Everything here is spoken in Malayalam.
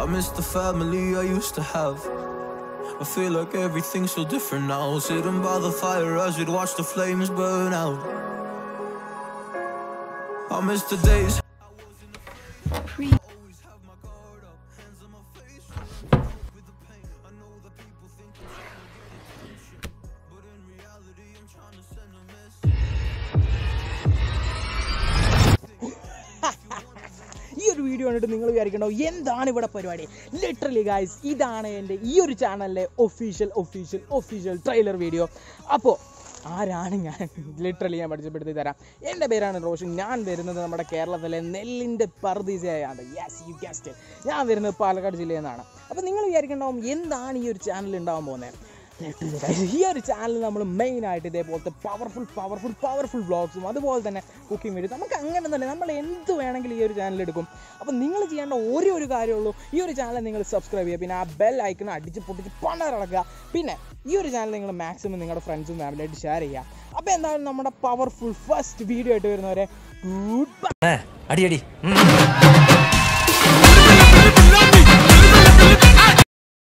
I miss the family I used to have. I feel like everything's so different now. Sitting by the fire as we'd watch the flames burn out. I miss the days. ഈ ഒരു വീഡിയോ കണ്ടിട്ട് നിങ്ങൾ വിചാരിക്കണ്ടോ എന്താണ് ഇവിടെ പരിപാടി ലിറ്ററലി ഗായ്സ് ഇതാണ് എൻ്റെ ഈ ഒരു ചാനലിലെ official official official trailer video അപ്പോൾ ആരാണ് ഞാൻ ലിറ്ററലി ഞാൻ പരിചയപ്പെടുത്തി തരാം എൻ്റെ പേരാണ് റോഷൻ ഞാൻ വരുന്നത് നമ്മുടെ കേരളത്തിലെ നെല്ലിൻ്റെ പർദീസയാണ് യെസ് യു ഗസ്റ്റ് ഞാൻ വരുന്നത് പാലക്കാട് ജില്ലയിൽ നിന്നാണ് അപ്പോൾ നിങ്ങൾ വിചാരിക്കണ്ടാവും എന്താണ് ഈ ഒരു ചാനൽ ഉണ്ടാവാൻ പോകുന്നത് Literally guys, ഈ ഒരു ചാനൽ നമ്മൾ മെയിൻ ആയിട്ട് ഇതേപോലത്തെ പവർഫുൾ പവർഫുൾ പവർഫുൾ വ്ളോഗ്സും അതുപോലെ തന്നെ കുക്കിംഗ് വീഡിയോ നമുക്ക് അങ്ങനെ തന്നെ നമ്മൾ എന്ത് വേണമെങ്കിലും ഈ ഒരു ചാനൽ എടുക്കും അപ്പോൾ നിങ്ങൾ ചെയ്യേണ്ട ഒരേ ഒരു കാര്യമുള്ളൂ ഈ ഒരു ചാനൽ നിങ്ങൾ സബ്സ്ക്രൈബ് ചെയ്യുക പിന്നെ ആ ബെൽ ഐക്കൺ അടിച്ച് പൊട്ടിച്ച് പണറക്കുക പിന്നെ ഈ ഒരു ചാനൽ നിങ്ങൾ മാക്സിമം നിങ്ങളുടെ ഫ്രണ്ട്സും ഫാമിലിയായിട്ട് ഷെയർ ചെയ്യുക അപ്പോൾ എന്തായാലും നമ്മുടെ പവർഫുൾ ഫസ്റ്റ് വീഡിയോ ആയിട്ട് വരുന്നവരെ ഗുഡ് അടി അടി